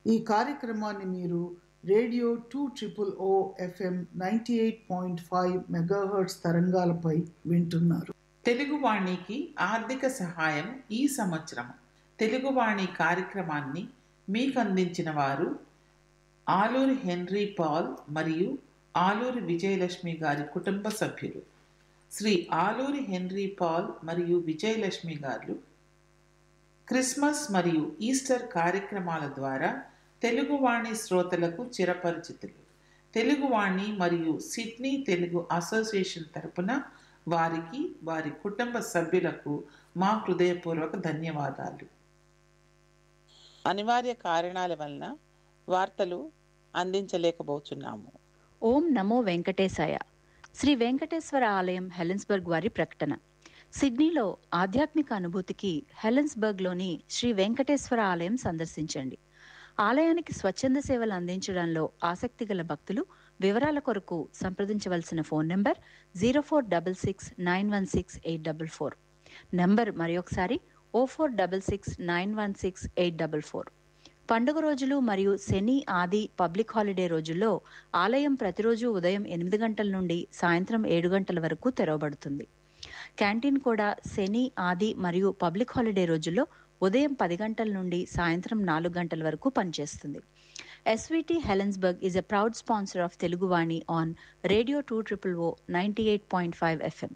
ఈ కార్యక్రమాన్ని మీరు radio two triple O FM ninety eight point five megahertz తరంగాలపై వింటున్నారు తెలుగువాణికి ఆర్థిక సహాయం ఈ సంవత్సరం తెలుగువాణి కార్యక్రమాన్ని మీకు అందించిన వారు ఆలూరి హెన్రీ పాల్ మరియు ఆలూరి విజయలక్ష్మి గారి కుటుంబ సభ్యులు శ్రీ ఆలూరి హెన్రీ పాల్ మరియు విజయలక్ష్మి గారు క్రిస్మస్ మరియు ఈస్టర్ కార్యక్రమాల ద్వారా తెలుగువాణి శ్రోతలకు చిరపరిచితులు తెలుగువాణి మరియు సిడ్నీ తెలుగు అసోసియేషన్ తరపున వారికి వారి కుటుంబ సభ్యులకు మా హృదయపూర్వక ధన్యవాదాలు అనివార్య కారణాల వలన వార్తలు అందించలేకపోతున్నాము ఓం నమో వెంకటేశాయ శ్రీ వెంకటేశ్వర ఆలయం హెలెన్స్బర్గ్ వారి ప్రకటన సిడ్నీలో ఆధ్యాత్మిక అనుభూతికి హెలెన్స్బర్గ్లోని శ్రీ వెంకటేశ్వర ఆలయం సందర్శించండి ఆలయానికి స్వచ్ఛంద సేవలు అందించడంలో ఆసక్తి గల భక్తులు వివరాల కొరకు సంప్రదించవలసిన phone number zero four double six nine one six eight double four number మరొకసారి O four double six nine one six eight double four పండుగ రోజులు మరియు శని ఆది పబ్లిక్ హాలిడే రోజుల్లో ఆలయం ప్రతిరోజు ఉదయం ఎనిమిది గంటల నుండి సాయంత్రం ఏడు గంటల వరకు తెరవబడుతుంది క్యాంటీన్ కూడా శని ఆది మరియు పబ్లిక్ హాలిడే రోజుల్లో ఉదయం పది గంటల నుండి సాయంత్రం నాలుగు గంటల వరకు పనిచేస్తుంది SVT Helensburgh is a proud sponsor of Teluguvani on radio two triple O ninety eight point five FM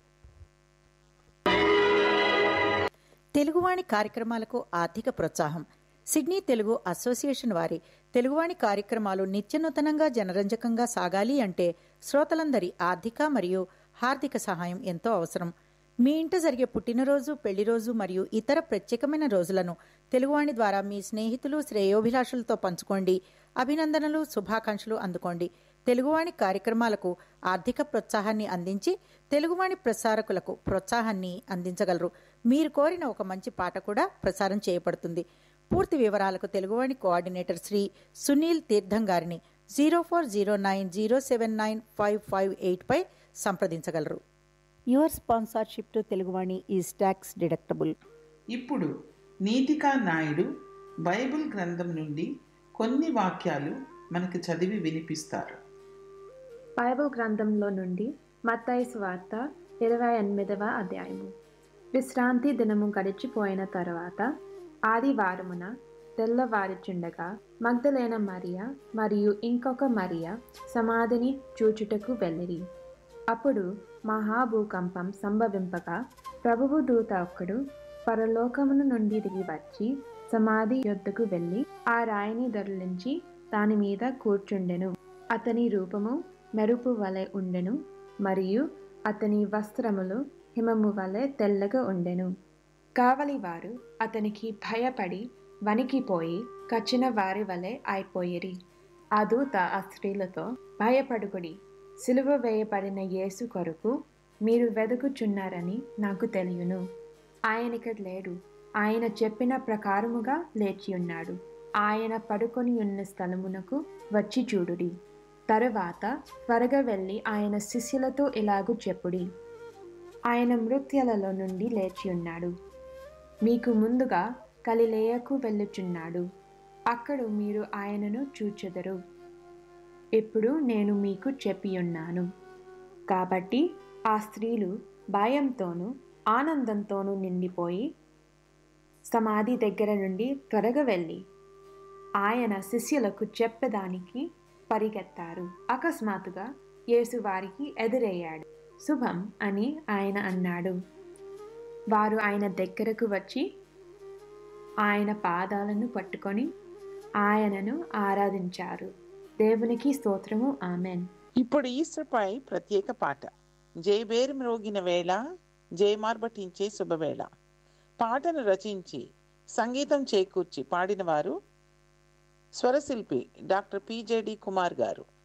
Teluguvani కార్యక్రమాలకు ఆర్థిక ప్రోత్సాహం సిడ్నీ తెలుగు అసోసియేషన్ వారి తెలుగువాణి కార్యక్రమాలు నిత్యనూతనంగా జనరంజకంగా సాగాలి అంటే శ్రోతలందరి ఆర్థిక మరియు హార్దిక సహాయం ఎంతో అవసరం మీ ఇంట జరిగే పుట్టినరోజు పెళ్లిరోజు మరియు ఇతర ప్రత్యేకమైన రోజులను తెలుగువాణి ద్వారా మీ స్నేహితులు శ్రేయోభిలాషులతో పంచుకోండి అభినందనలు శుభాకాంక్షలు అందుకోండి తెలుగువాణి కార్యక్రమాలకు ఆర్థిక ప్రోత్సాహాన్ని అందించి తెలుగువాణి ప్రసారకులకు ప్రోత్సాహాన్ని అందించగలరు మీరు కోరిన ఒక మంచి పాట కూడా ప్రసారం చేయబడుతుంది పూర్తి వివరాలకు తెలుగువాణి కోఆర్డినేటర్ శ్రీ సునీల్ తీర్థం గారిని zero four zero nine zero seven nine five five eight పై సంప్రదించగలరు your sponsorship to Teluguvani is tax deductible ఇప్పుడు నీతికా నాయుడు బైబిల్ గ్రంథం నుండి కొన్ని వాక్యాలు మనకు చదివి వినిపిస్తారు బైబిల్ గ్రంథంలో నుండి మత్తయి వార్త ఇరవై ఎనిమిదవ అధ్యాయము విశ్రాంతి దినము గడిచిపోయిన తర్వాత ఆదివారమున తెల్లవారుచుండగా మగ్ధలేన మరియ మరియు ఇంకొక మరియ సమాధిని చూచుటకు వెళ్ళిరి అప్పుడు మహాభూకంపం సంభవింపగా ప్రభువు దూత ఒక్కడు పరలోకమును నుండి దిగి వచ్చి సమాధి యొద్దకు వెళ్ళి ఆ రాయిని దొరలించి దాని మీద కూర్చుండెను అతని రూపము మెరుపు వలె ఉండెను మరియు అతని వస్త్రములు హిమము వలె తెల్లగా ఉండెను కావలివారు అతనికి భయపడి వణికిపోయి కచ్చిన వారి వలె అయిపోయిరి ఆ దూత ఆ స్త్రీలతో భయపడుకుడి సిలువ వేయబడిన యేసు కొరకు మీరు వెదుకుచున్నారని నాకు తెలియను ఆయనకి లేడు ఆయన చెప్పిన ప్రకారముగా లేచి ఉన్నాడు ఆయన పడుకొని ఉన్న స్థలమునకు వచ్చి చూడుడి తరువాత త్వరగా వెళ్ళి ఆయన శిష్యులతో ఇలాగూ చెప్పుడి ఆయన మృత్యులలో నుండి లేచి ఉన్నాడు మీకు ముందుగా కలిలేయకు వెళ్ళుచున్నాడు అక్కడ మీరు ఆయనను చూచెదరు ఇప్పుడు నేను మీకు చెప్పి ఉన్నాను కాబట్టి ఆ స్త్రీలు భయంతోనూ ఆనందంతోనూ నిండిపోయి సమాధి దగ్గర నుండి త్వరగా వెళ్ళి ఆయన శిష్యులకు చెప్పడానికి పరిగెత్తారు అకస్మాత్తుగా యేసు వారికి ఎదురయ్యాడు శుభం అని ఆయన అన్నాడు వారు ఆయన దగ్గరకు వచ్చి ఆయన పాదాలను పట్టుకొని ఆయనను ఆరాధించారు దేవునికి స్తోత్రము ఆమెన్ ఇప్పుడు ఈస్టర్ పై ప్రత్యేక పాట జయబేరు మ్రోగిన వేళ జయమార్బటించే శుభవేళ పాటను రచించి సంగీతం చేకూర్చి పాడిన వారు స్వరశిల్పి డాక్టర్ పిజేడి కుమార్ గారు